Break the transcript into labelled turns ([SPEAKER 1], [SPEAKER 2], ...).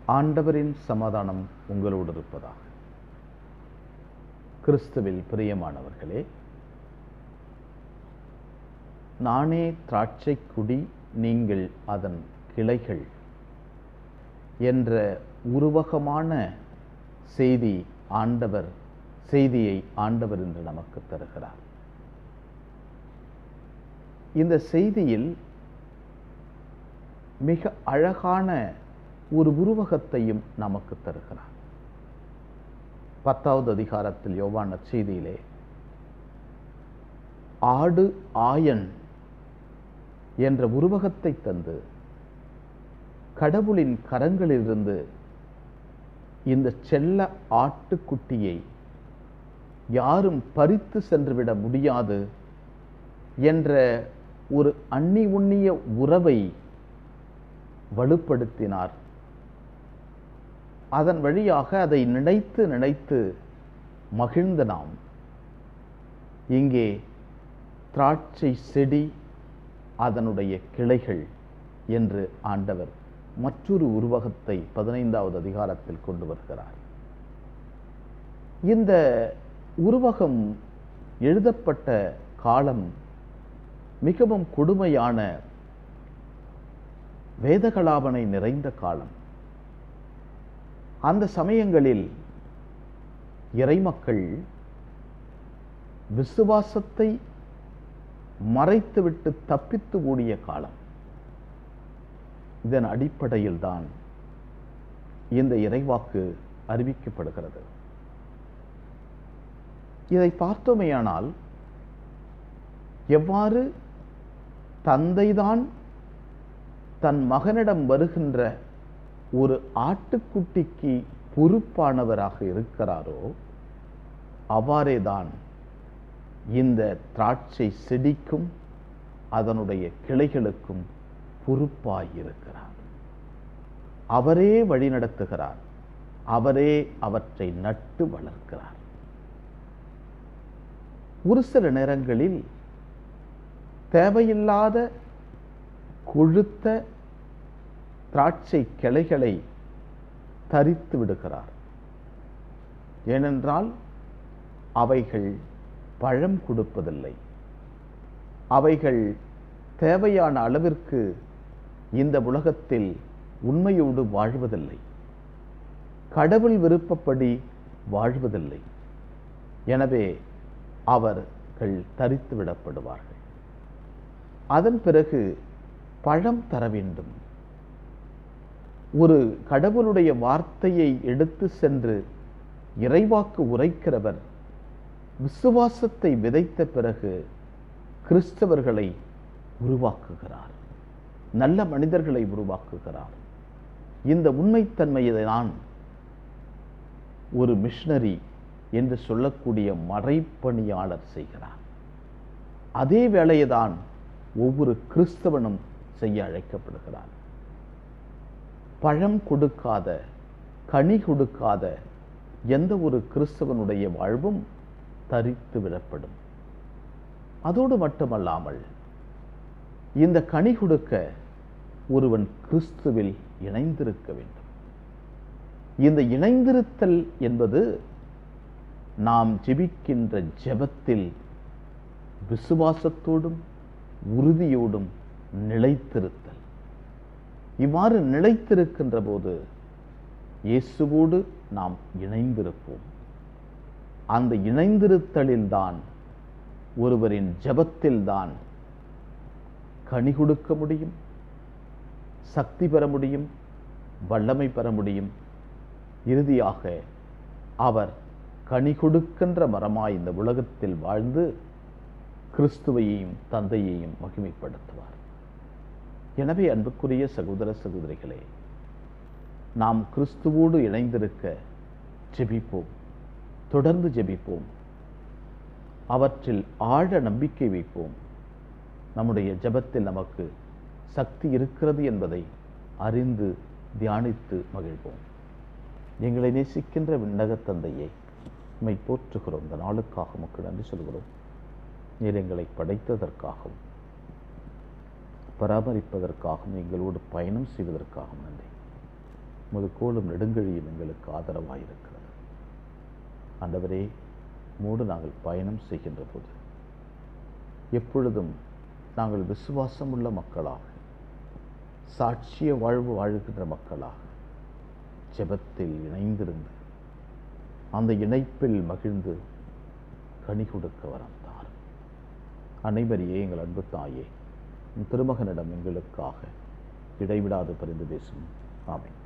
[SPEAKER 1] ஆண்டவரின் சமாதானம் உங்களோடு இருப்பதாக கிறிஸ்துவில் பிரியமானவர்களே நானே திராட்சை குடி நீங்கள் அதன் கிளைகள் என்ற உருவகமான செய்தி ஆண்டவர் செய்தியை ஆண்டவர் என்று நமக்கு தருகிறார் இந்த செய்தியில் மிக அழகான ஒரு உருவகத்தையும் நமக்கு தருகிறார் பத்தாவது அதிகாரத்தில் யோவான செய்தியிலே ஆடு ஆயன் என்ற உருவகத்தை தந்து கடவுளின் கரங்களிலிருந்து இந்த செல்ல ஆட்டுக்குட்டியை யாரும் பறித்து சென்றுவிட முடியாது என்ற ஒரு அன்னி உண்ணிய உறவை வலுப்படுத்தினார் அதன் வழியாக அதை நினைத்து நினைத்து மகிழ்ந்த நாம் இங்கே திராட்சை செடி அதனுடைய கிளைகள் என்று ஆண்டவர் மற்றொரு உருவகத்தை பதினைந்தாவது அதிகாரத்தில் கொண்டு வருகிறார் இந்த உருவகம் எழுதப்பட்ட காலம் மிகவும் கொடுமையான வேதகலாபனை நிறைந்த காலம் அந்த சமயங்களில் இறைமக்கள் விசுவாசத்தை மறைத்துவிட்டு தப்பித்து ஓடிய காலம் இதன் அடிப்படையில் தான் இந்த இறைவாக்கு அறிவிக்கப்படுகிறது இதை பார்த்தோமேயானால் எவ்வாறு தந்தைதான் தன் மகனிடம் வருகின்ற ஒரு ஆட்டுக்குட்டிக்கு பொறுப்பானவராக இருக்கிறாரோ அவ்வாறேதான் இந்த திராட்சை செடிக்கும் அதனுடைய கிளைகளுக்கும் பொறுப்பாயிருக்கிறார் அவரே வழிநடத்துகிறார் அவரே அவற்றை நட்டு வளர்க்கிறார் ஒரு சில நேரங்களில் தேவையில்லாத கொழுத்த திராட்சை கிளைகளை தரித்து விடுகிறார் ஏனென்றால் அவைகள் பழம் கொடுப்பதில்லை அவைகள் தேவையான அளவிற்கு இந்த உலகத்தில் உண்மையோடு வாழ்வதில்லை கடவுள் விருப்பப்படி வாழ்வதில்லை எனவே அவர்கள் தரித்து விடப்படுவார்கள் அதன் பிறகு பழம் தர வேண்டும் ஒரு கடவுளுடைய வார்த்தையை எடுத்து சென்று இறைவாக்கு உரைக்கிறவர் விசுவாசத்தை விதைத்த பிறகு கிறிஸ்தவர்களை உருவாக்குகிறார் நல்ல மனிதர்களை உருவாக்குகிறார் இந்த உண்மைத்தன்மையை நான் ஒரு மிஷனரி என்று சொல்லக்கூடிய மறைப்பணியாளர் செய்கிறார் அதே வேலையைதான் ஒவ்வொரு கிறிஸ்தவனும் செய்ய அழைக்கப்படுகிறார் பழம் கொடுக்காத கனி கொடுக்காத எந்த ஒரு கிறிஸ்தவனுடைய வாழ்வும் தரித்து விடப்படும் அதோடு மட்டுமல்லாமல் இந்த கனி கொடுக்க ஒருவன் கிறிஸ்துவில் இணைந்திருக்க வேண்டும் இந்த இணைந்திருத்தல் என்பது நாம் ஜெபிக்கின்ற ஜெபத்தில் விசுவாசத்தோடும் உறுதியோடும் நிலைத்திருத்தல் இவ்வாறு நிலைத்திருக்கின்ற போது இயேசுவோடு நாம் இணைந்திருப்போம் அந்த இணைந்திருத்தலில்தான் ஒருவரின் ஜபத்தில்தான் கனி கொடுக்க முடியும் சக்தி பெற முடியும் வல்லமை பெற முடியும் இறுதியாக அவர் கனி கொடுக்கின்ற மரமாய் இந்த உலகத்தில் வாழ்ந்து கிறிஸ்துவையையும் தந்தையையும் மகிமைப்படுத்துவார் எனவே அன்புக்குரிய சகோதர சகோதரிகளே நாம் கிறிஸ்துவோடு இணைந்திருக்க ஜெபிப்போம் தொடர்ந்து ஜெபிப்போம் அவற்றில் ஆழ நம்பிக்கை வைப்போம் நம்முடைய ஜெபத்தில் நமக்கு சக்தி இருக்கிறது என்பதை அறிந்து தியானித்து மகிழ்வோம் எங்களை நேசிக்கின்ற விண்ணகத் தந்தையை உம்மை போற்றுகிறோம் இந்த நாளுக்காக மக்கள் நன்றி சொல்கிறோம் நீர் எங்களை படைத்ததற்காகவும் பராமரிப்பதற்காகவும் எங்களோடு பயணம் செய்வதற்காகவும் நன்றி உமது கோலும் நெடுங்கழியும் எங்களுக்கு ஆதரவாயிருக்கிறது ஆண்டவரே மூடு நாங்கள் பயணம் செய்கின்ற போது எப்பொழுதும் நாங்கள் விசுவாசமுள்ள மக்களாக சாட்சிய வாழ்வு வாழுகின்ற மக்களாக ஜெபத்தில் இணைந்திருந்து அந்த இணைப்பில் மகிழ்ந்து கனி கொடுக்க வரம் தாரும் அனைவரையே எங்கள் அன்பு தாயே உம் திருமகனிடம் எங்களுக்காக இடைவிடாது பரிந்து பேசும் ஆமென்